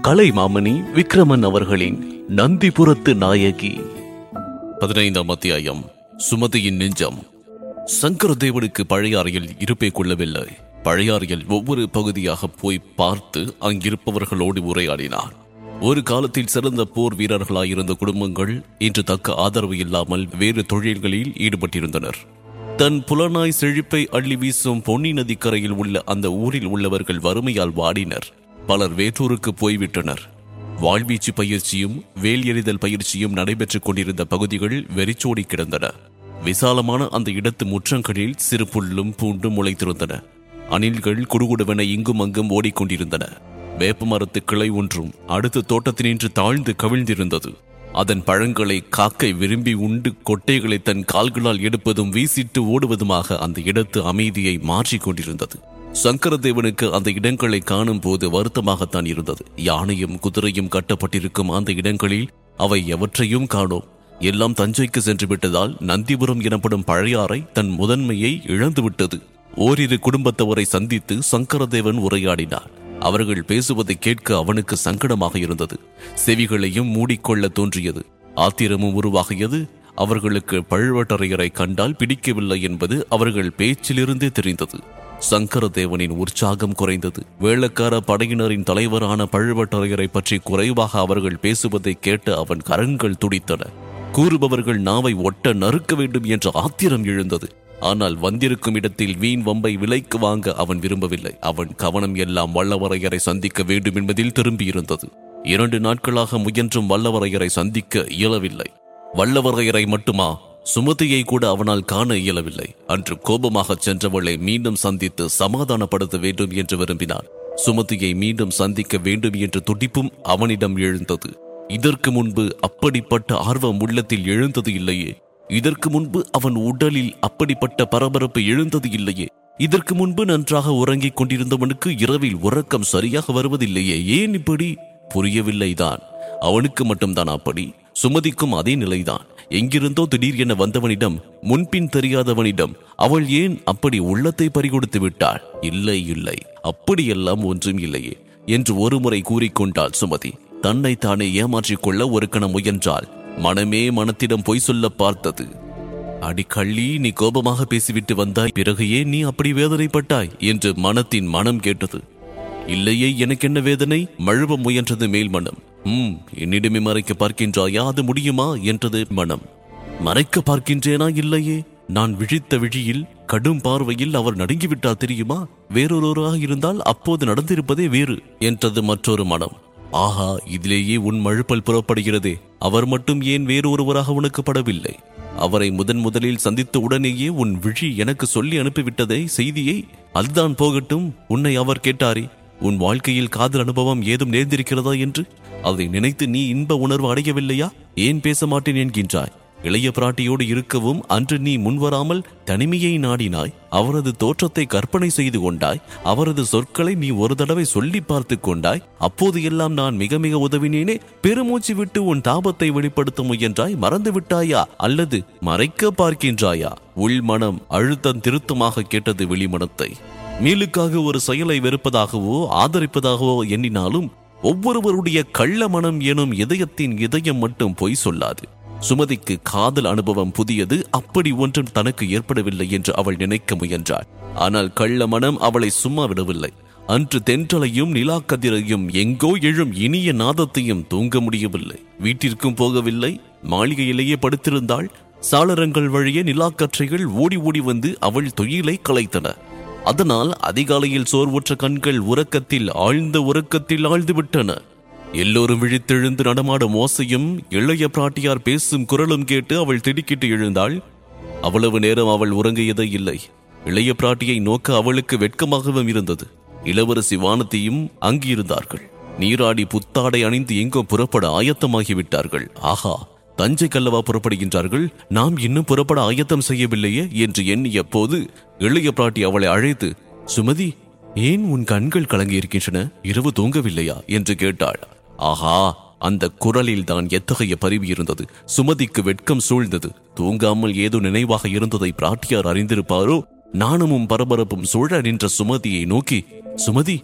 கலைமாமணி விக்ரமன் அவர்களின் நந்திபுரத்து நாயகி பதினைந்தாம் அத்தியாயம் சுமதியின் நெஞ்சம் சங்கரதேவனுக்கு பழையாறையில் இருப்பை கொள்ளவில்லை பழையாறையில் ஒவ்வொரு பகுதியாக போய் பார்த்து அங்கிருப்பவர்களோடு உரையாடினார் ஒரு காலத்தில் சிறந்த போர் வீரர்களாயிருந்த குடும்பங்கள் இன்று தக்க ஆதரவு இல்லாமல் வேறு தொழில்களில் ஈடுபட்டிருந்தனர் தன் புலனாய் செழிப்பை அள்ளி வீசும் பொன்னி நதிக்கரையில் உள்ள அந்த ஊரில் உள்ளவர்கள் வறுமையால் வாடினர் பலர் வேற்றூருக்கு போய்விட்டனர் வாழ்வீச்சு பயிற்சியும் வேல் எறிதல் பயிற்சியும் நடைபெற்றுக் கொண்டிருந்த பகுதிகள் வெறிச்சோடி கிடந்தன விசாலமான அந்த இடத்து முற்றங்களில் சிறு புல்லும் பூண்டும் முளைத்திருந்தன அணில்கள் குடுகுடுவென இங்கும் அங்கும் ஓடிக்கொண்டிருந்தன வேப்ப மரத்து கிளை ஒன்றும் அடுத்த தோட்டத்தினின்று தாழ்ந்து கவிழ்ந்திருந்தது அதன் பழங்களை காக்கை விரும்பி உண்டு கொட்டைகளை தன் கால்களால் எடுப்பதும் வீசிட்டு ஓடுவதுமாக அந்த இடத்து அமைதியை மாற்றிக் கொண்டிருந்தது சங்கரதேவனுக்கு அந்த இடங்களை காணும் போது வருத்தமாகத்தான் இருந்தது யானையும் குதிரையும் கட்டப்பட்டிருக்கும் அந்த இடங்களில் அவை எவற்றையும் காணோம் எல்லாம் தஞ்சைக்கு சென்று விட்டதால் நந்திபுரம் எனப்படும் பழையாறை தன் முதன்மையை இழந்துவிட்டது ஓரிரு குடும்பத்தவரை சந்தித்து சங்கரதேவன் உரையாடினார் அவர்கள் பேசுவதை கேட்க அவனுக்கு சங்கடமாக இருந்தது செவிகளையும் மூடிக்கொள்ள தோன்றியது ஆத்திரமும் உருவாகியது அவர்களுக்கு பழுவட்டரையரை கண்டால் பிடிக்கவில்லை என்பது அவர்கள் பேச்சிலிருந்தே தெரிந்தது சங்கரதேவனின் உற்சாகம் குறைந்தது வேளக்கார படையினரின் தலைவரான பழுவட்டரையரை பற்றி குறைவாக அவர்கள் பேசுவதை கேட்டு அவன் கரங்கள் துடித்தன கூறுபவர்கள் நாவை ஒட்ட நறுக்க வேண்டும் என்ற ஆத்திரம் எழுந்தது ஆனால் வந்திருக்கும் இடத்தில் வீண் வம்பை விலைக்கு வாங்க அவன் விரும்பவில்லை அவன் கவனம் எல்லாம் வல்லவரையரை சந்திக்க வேண்டும் என்பதில் திரும்பியிருந்தது இரண்டு நாட்களாக முயன்றும் வல்லவரையரை சந்திக்க இயலவில்லை வல்லவரையரை மட்டுமா சுமதியை கூட அவனால் காண இயலவில்லை அன்று கோபமாக சென்றவளை மீண்டும் சந்தித்து சமாதானப்படுத்த வேண்டும் என்று விரும்பினான் சுமதியை மீண்டும் சந்திக்க வேண்டும் என்ற துடிப்பும் அவனிடம் எழுந்தது இதற்கு முன்பு அப்படிப்பட்ட ஆர்வம் உள்ளத்தில் எழுந்தது இல்லையே இதற்கு முன்பு அவன் உடலில் அப்படிப்பட்ட பரபரப்பு எழுந்தது இல்லையே இதற்கு முன்பு நன்றாக உறங்கிக் கொண்டிருந்தவனுக்கு இரவில் உறக்கம் சரியாக வருவதில்லையே ஏன் இப்படி புரியவில்லைதான் அவனுக்கு மட்டும்தான் அப்படி சுமதிக்கும் அதே நிலைதான் எங்கிருந்தோ திடீர் என வந்தவனிடம் முன்பின் தெரியாதவனிடம் அவள் ஏன் அப்படி உள்ளத்தை பறிகொடுத்து விட்டாள் இல்லை இல்லை அப்படியெல்லாம் ஒன்றும் இல்லையே என்று ஒருமுறை கூறிக்கொண்டாள் சுமதி தன்னை தானே ஏமாற்றிக் கொள்ள ஒரு கணம் முயன்றாள் மனமே மனத்திடம் பொய் சொல்ல பார்த்தது அடி கள்ளி நீ கோபமாக பேசிவிட்டு வந்தாய் பிறகு ஏன் நீ அப்படி வேதனைப்பட்டாய் என்று மனத்தின் மனம் கேட்டது இல்லையே எனக்கு என்ன வேதனை மழுவ முயன்றது மேல் மனம் ம் என்னிடமே மறைக்க பார்க்கின்றாயா அது முடியுமா என்றது மனம் மறைக்க பார்க்கின்றேனா இல்லையே நான் விழித்த விழியில் கடும் பார்வையில் அவர் நடுங்கிவிட்டார் தெரியுமா வேறொருவராக இருந்தால் அப்போது நடந்திருப்பதே வேறு என்றது மற்றொரு மனம் ஆஹா இதிலேயே உன் மழுப்பல் புறப்படுகிறதே அவர் மட்டும் ஏன் வேறொருவராக உனக்கு படவில்லை அவரை முதன் முதலில் சந்தித்த உடனேயே உன் விழி எனக்கு சொல்லி அனுப்பிவிட்டதே செய்தியை அதுதான் போகட்டும் உன்னை அவர் கேட்டாரே உன் வாழ்க்கையில் காதல் அனுபவம் ஏதும் நேர்ந்திருக்கிறதா என்று அதை நினைத்து நீ இன்ப உணர்வு அடையவில்லையா ஏன் பேச மாட்டேன் என்கின்றாய் இளைய பிராட்டியோடு இருக்கவும் அன்று நீ முன்வராமல் தனிமையை நாடினாய் அவரது தோற்றத்தை கற்பனை செய்து கொண்டாய் அவரது சொற்களை நீ ஒரு தடவை சொல்லி பார்த்து கொண்டாய் அப்போது எல்லாம் நான் மிக மிக உதவினேனே பெருமூச்சு விட்டு உன் தாபத்தை வெளிப்படுத்த முயன்றாய் மறந்து விட்டாயா அல்லது மறைக்க பார்க்கின்றாயா உள்மனம் அழுத்தம் திருத்தமாக கேட்டது வெளிமனத்தை மீளுக்காக ஒரு செயலை வெறுப்பதாகவோ ஆதரிப்பதாகவோ எண்ணினாலும் ஒவ்வொருவருடைய கள்ள மனம் எனும் இதயத்தின் இதயம் மட்டும் பொய் சொல்லாது சுமதிக்கு காதல் அனுபவம் புதியது அப்படி ஒன்றும் தனக்கு ஏற்படவில்லை என்று அவள் நினைக்க முயன்றாள் ஆனால் கள்ள மனம் அவளை சும்மா விடவில்லை அன்று தென்றலையும் நிலாக்கதிரையும் எங்கோ எழும் இனிய நாதத்தையும் தூங்க முடியவில்லை வீட்டிற்கும் போகவில்லை மாளிகையிலேயே படுத்திருந்தாள் சாளரங்கள் வழியே நிலாக்கற்றைகள் ஓடி ஓடி வந்து அவள் தொழிலை கலைத்தன அதனால் அதிகாலையில் சோர்வுற்ற கண்கள் உறக்கத்தில் ஆழ்ந்த உறக்கத்தில் ஆழ்ந்து விட்டன எல்லோரும் விழித்தெழுந்து நடமாடும் ஓசையும் இளைய பிராட்டியார் பேசும் குரலும் கேட்டு அவள் திடுக்கிட்டு எழுந்தாள் அவ்வளவு நேரம் அவள் உறங்கியதே இல்லை இளைய பிராட்டியை நோக்க அவளுக்கு வெட்கமாகவும் இருந்தது இளவரசி வானதியும் அங்கிருந்தார்கள் நீராடி புத்தாடை அணிந்து எங்கோ புறப்பட ஆயத்தமாகிவிட்டார்கள் ஆஹா தஞ்சை கல்லவா புறப்படுகின்றார்கள் நாம் இன்னும் புறப்பட ஆயத்தம் செய்யவில்லையே என்று எண்ணிய போது இளைய பிராட்டி அவளை அழைத்து சுமதி ஏன் உன் கண்கள் கலங்கி இருக்கின்றன இரவு தூங்கவில்லையா என்று கேட்டாள் ஆஹா அந்த குரலில் தான் எத்தகைய பரிவு இருந்தது சுமதிக்கு வெட்கம் சூழ்ந்தது தூங்காமல் ஏதோ நினைவாக இருந்ததை பிராட்டியார் அறிந்திருப்பாரோ நாணமும் பரபரப்பும் சூழ நின்ற சுமதியை நோக்கி சுமதி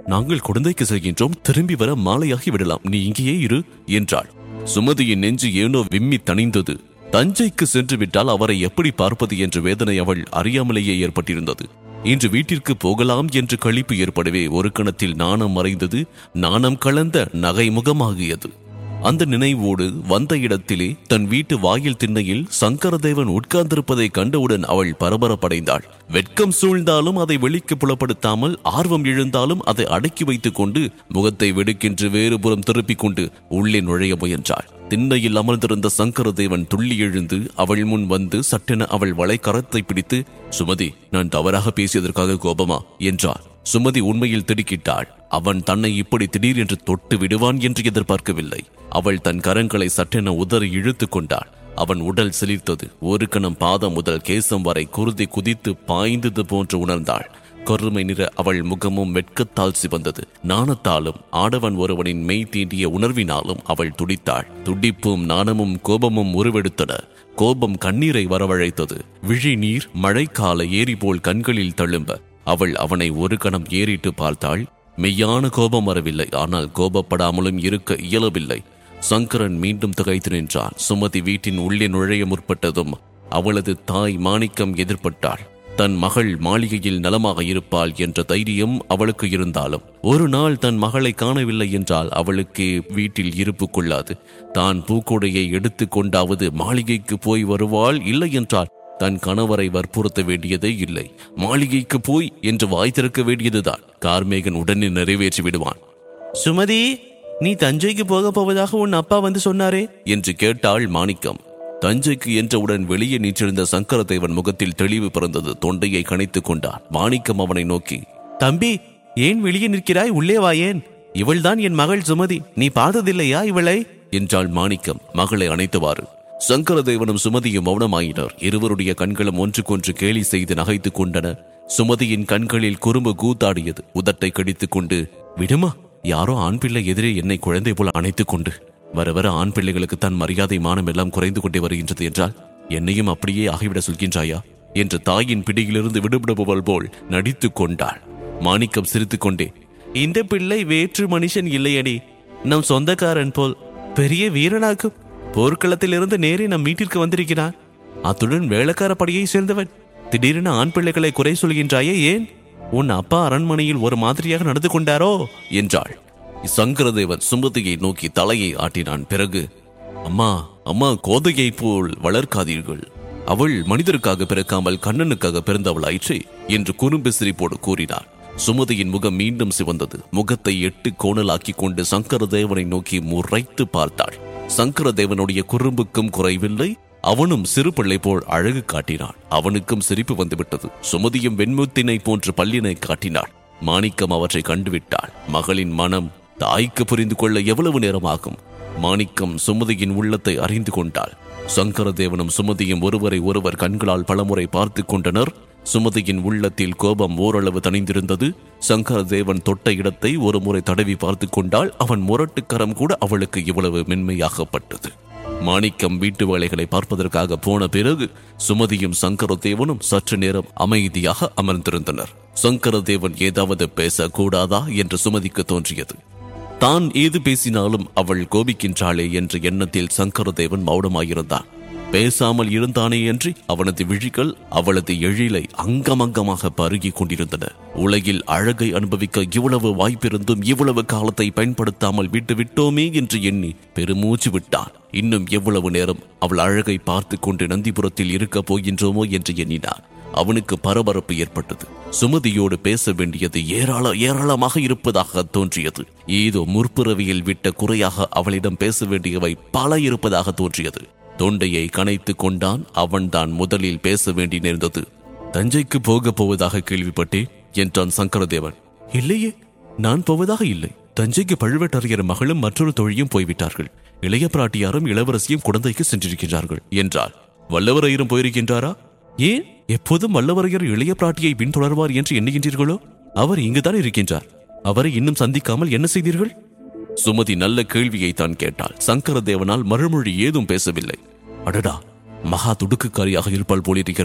நாங்கள் குழந்தைக்கு செல்கின்றோம் திரும்பி வர மாலையாகி விடலாம் நீ இங்கேயே இரு என்றாள் சுமதியின் நெஞ்சு ஏனோ விம்மி தணிந்தது தஞ்சைக்கு சென்று விட்டால் அவரை எப்படி பார்ப்பது என்ற வேதனை அவள் அறியாமலேயே ஏற்பட்டிருந்தது இன்று வீட்டிற்கு போகலாம் என்று கழிப்பு ஏற்படவே ஒரு கணத்தில் நாணம் மறைந்தது நாணம் கலந்த நகை முகமாகியது அந்த நினைவோடு வந்த இடத்திலே தன் வீட்டு வாயில் திண்ணையில் சங்கரதேவன் உட்கார்ந்திருப்பதை கண்டவுடன் அவள் பரபரப்படைந்தாள் வெட்கம் சூழ்ந்தாலும் அதை வெளிக்கு புலப்படுத்தாமல் ஆர்வம் எழுந்தாலும் அதை அடக்கி வைத்துக் கொண்டு முகத்தை வெடுக்கென்று வேறுபுறம் திருப்பிக் கொண்டு உள்ளே நுழைய முயன்றாள் திண்ணையில் அமர்ந்திருந்த சங்கரதேவன் துள்ளி எழுந்து அவள் முன் வந்து சட்டென அவள் வளை கரத்தை பிடித்து சுமதி நான் தவறாக பேசியதற்காக கோபமா என்றார் சுமதி உண்மையில் திடுக்கிட்டாள் அவன் தன்னை இப்படி திடீரென்று தொட்டு விடுவான் என்று எதிர்பார்க்கவில்லை அவள் தன் கரங்களை சட்டென உதறி இழுத்துக் கொண்டாள் அவன் உடல் சிலிர்த்தது ஒரு கணம் பாதம் முதல் கேசம் வரை குருதி குதித்து பாய்ந்தது போன்று உணர்ந்தாள் கருமை நிற அவள் முகமும் வெட்கத்தால் சிவந்தது நாணத்தாலும் ஆடவன் ஒருவனின் மெய் தீண்டிய உணர்வினாலும் அவள் துடித்தாள் துடிப்பும் நாணமும் கோபமும் உருவெடுத்தன கோபம் கண்ணீரை வரவழைத்தது விழி நீர் மழைக்கால ஏரி போல் கண்களில் தழும்ப அவள் அவனை ஒரு கணம் ஏறிட்டு பார்த்தாள் மெய்யான கோபம் வரவில்லை ஆனால் கோபப்படாமலும் இருக்க இயலவில்லை சங்கரன் மீண்டும் திகைத்து நின்றான் சுமதி வீட்டின் உள்ளே நுழைய முற்பட்டதும் அவளது தாய் மாணிக்கம் எதிர்ப்பட்டாள் தன் மகள் மாளிகையில் நலமாக இருப்பாள் என்ற தைரியம் அவளுக்கு இருந்தாலும் ஒரு நாள் தன் மகளை காணவில்லை என்றால் அவளுக்கு வீட்டில் இருப்பு கொள்ளாது தான் பூக்கொடையை எடுத்துக் கொண்டாவது மாளிகைக்கு போய் வருவாள் இல்லை என்றால் தன் கணவரை வற்புறுத்த வேண்டியதே இல்லை மாளிகைக்கு போய் என்று வாய் திறக்க வேண்டியதுதான் கார்மேகன் உடனே நிறைவேற்றி விடுவான் சுமதி நீ தஞ்சைக்கு போக போவதாக உன் அப்பா வந்து சொன்னாரே என்று கேட்டாள் மாணிக்கம் தஞ்சைக்கு என்றவுடன் வெளியே நின்றிருந்த சங்கரதேவன் முகத்தில் தெளிவு பிறந்தது தொண்டையை கணைத்துக் கொண்டார் மாணிக்கம் அவனை நோக்கி தம்பி ஏன் வெளியே நிற்கிறாய் உள்ளே வாயேன் இவள்தான் என் மகள் சுமதி நீ பார்த்ததில்லையா இவளை என்றாள் மாணிக்கம் மகளை அணைத்தவாறு சங்கரதேவனும் சுமதியும் மௌனமாயினர் இருவருடைய கண்களும் ஒன்றுக்கொன்று கேலி செய்து நகைத்துக் கொண்டன சுமதியின் கண்களில் குறும்பு கூத்தாடியது உதட்டை கடித்துக் கொண்டு விடுமா யாரோ ஆண் பிள்ளை எதிரே என்னை குழந்தை போல அணைத்துக் கொண்டு வர வர ஆண் பிள்ளைகளுக்கு தன் மரியாதை மானம் எல்லாம் குறைந்து கொண்டே வருகின்றது என்றால் என்னையும் அப்படியே ஆகிவிட சொல்கின்றாயா என்று தாயின் பிடியிலிருந்து விடுபடுபவள் போல் நடித்துக் கொண்டாள் மாணிக்கம் சிரித்துக் கொண்டே இந்த பிள்ளை வேற்று மனுஷன் இல்லையடி நம் சொந்தக்காரன் போல் பெரிய வீரனாக்கும் போர்க்களத்திலிருந்து நேரே நம் வீட்டிற்கு வந்திருக்கிறான் அத்துடன் வேலைக்கார படையை சேர்ந்தவன் திடீரென ஆண் பிள்ளைகளை குறை சொல்கின்றாயே ஏன் உன் அப்பா அரண்மனையில் ஒரு மாதிரியாக நடந்து கொண்டாரோ என்றாள் சங்கரதேவன் சுமதியை நோக்கி தலையை ஆட்டினான் பிறகு அம்மா அம்மா கோதையை போல் வளர்க்காதீர்கள் அவள் மனிதருக்காக பிறக்காமல் கண்ணனுக்காக பிறந்தவளாயிற்றே என்று குறும்பு சிரிப்போடு கூறினார் சுமதியின் முகம் மீண்டும் சிவந்தது முகத்தை எட்டு கோணலாக்கிக் கொண்டு சங்கரதேவனை நோக்கி முறைத்து பார்த்தாள் சங்கரதேவனுடைய குறும்புக்கும் குறைவில்லை அவனும் சிறு பிள்ளை போல் அழகு காட்டினான் அவனுக்கும் சிரிப்பு வந்துவிட்டது சுமதியும் வெண்முத்தினை போன்று பல்லினை காட்டினாள் மாணிக்கம் அவற்றை கண்டுவிட்டாள் மகளின் மனம் தாய்க்கு புரிந்து கொள்ள எவ்வளவு நேரமாகும் மாணிக்கம் சுமதியின் உள்ளத்தை அறிந்து கொண்டாள் சங்கரதேவனும் சுமதியும் ஒருவரை ஒருவர் கண்களால் பலமுறை பார்த்து கொண்டனர் சுமதியின் உள்ளத்தில் கோபம் ஓரளவு தணிந்திருந்தது சங்கரதேவன் தொட்ட இடத்தை ஒரு முறை தடவி பார்த்து கொண்டால் அவன் முரட்டுக்கரம் கூட அவளுக்கு இவ்வளவு மென்மையாகப்பட்டது மாணிக்கம் வீட்டு வேலைகளை பார்ப்பதற்காக போன பிறகு சுமதியும் சங்கரதேவனும் சற்று நேரம் அமைதியாக அமர்ந்திருந்தனர் சங்கரதேவன் ஏதாவது பேசக்கூடாதா என்று சுமதிக்கு தோன்றியது தான் ஏது பேசினாலும் அவள் கோபிக்கின்றாளே என்ற எண்ணத்தில் சங்கரதேவன் மௌனமாயிருந்தான் பேசாமல் இருந்தானே என்று அவனது விழிகள் அவளது எழிலை அங்கமங்கமாக பருகிக் கொண்டிருந்தன உலகில் அழகை அனுபவிக்க இவ்வளவு வாய்ப்பிருந்தும் இவ்வளவு காலத்தை பயன்படுத்தாமல் விட்டு விட்டோமே என்று எண்ணி பெருமூச்சு விட்டான் இன்னும் எவ்வளவு நேரம் அவள் அழகை பார்த்து கொண்டு நந்திபுரத்தில் இருக்கப் போகின்றோமோ என்று எண்ணினான் அவனுக்கு பரபரப்பு ஏற்பட்டது சுமதியோடு பேச வேண்டியது ஏராள ஏராளமாக இருப்பதாக தோன்றியது ஏதோ முற்பிறவியில் விட்ட குறையாக அவளிடம் பேச வேண்டியவை பல இருப்பதாக தோன்றியது தொண்டையை கனைத்து கொண்டான் அவன்தான் முதலில் பேச வேண்டி நேர்ந்தது தஞ்சைக்கு போக போவதாக கேள்விப்பட்டேன் என்றான் சங்கரதேவன் இல்லையே நான் போவதாக இல்லை தஞ்சைக்கு பழுவேட்டரையர் மகளும் மற்றொரு தொழியும் போய்விட்டார்கள் இளைய பிராட்டியாரும் இளவரசியும் குழந்தைக்கு சென்றிருக்கிறார்கள் என்றார் வல்லவரையரும் போயிருக்கின்றாரா ஏன் எப்போதும் வல்லவரையர் இளைய பிராட்டியை பின்தொடர்வார் என்று எண்ணுகின்றீர்களோ அவர் இங்குதான் இருக்கின்றார் அவரை இன்னும் சந்திக்காமல் என்ன செய்தீர்கள் சுமதி நல்ல கேள்வியை தான் கேட்டாள் சங்கரதேவனால் மறுமொழி ஏதும் பேசவில்லை அடடா மகா துடுக்குக்காரியாக இருப்பாள் போலிருக்கிறது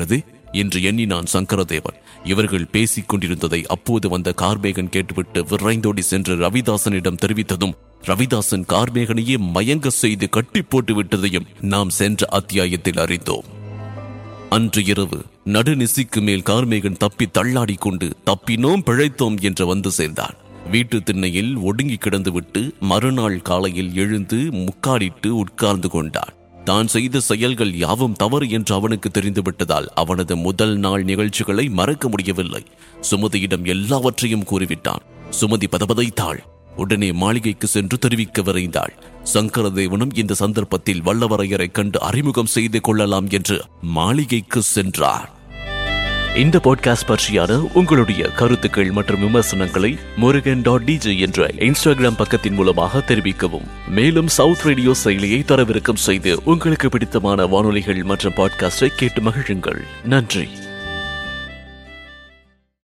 என்று எண்ணினான் சங்கரதேவன் இவர்கள் பேசிக் கொண்டிருந்ததை அப்போது வந்த கார்மேகன் கேட்டுவிட்டு விரைந்தோடி சென்று ரவிதாசனிடம் தெரிவித்ததும் ரவிதாசன் கார்மேகனையே மயங்க செய்து கட்டி போட்டு விட்டதையும் நாம் சென்ற அத்தியாயத்தில் அறிந்தோம் அன்று இரவு நடுநிசிக்கு மேல் கார்மேகன் தப்பி தள்ளாடிக் கொண்டு தப்பினோம் பிழைத்தோம் என்று வந்து சேர்ந்தான் வீட்டு திண்ணையில் ஒடுங்கி கிடந்துவிட்டு மறுநாள் காலையில் எழுந்து முக்காடிட்டு உட்கார்ந்து கொண்டான் தான் செய்த செயல்கள் யாவும் தவறு என்று அவனுக்கு தெரிந்துவிட்டதால் அவனது முதல் நாள் நிகழ்ச்சிகளை மறக்க முடியவில்லை சுமதியிடம் எல்லாவற்றையும் கூறிவிட்டான் சுமதி பதபதைத்தாள் உடனே மாளிகைக்கு சென்று தெரிவிக்க விரைந்தாள் சங்கரதேவனும் இந்த சந்தர்ப்பத்தில் வல்லவரையரை கண்டு அறிமுகம் செய்து கொள்ளலாம் என்று மாளிகைக்கு சென்றார் இந்த பாட்காஸ்ட் பற்றியான உங்களுடைய கருத்துக்கள் மற்றும் விமர்சனங்களை முருகன் டாட் டிஜே என்ற இன்ஸ்டாகிராம் பக்கத்தின் மூலமாக தெரிவிக்கவும் மேலும் சவுத் ரேடியோ செயலியை தரவிறக்கம் செய்து உங்களுக்கு பிடித்தமான வானொலிகள் மற்றும் பாட்காஸ்டை கேட்டு மகிழுங்கள் நன்றி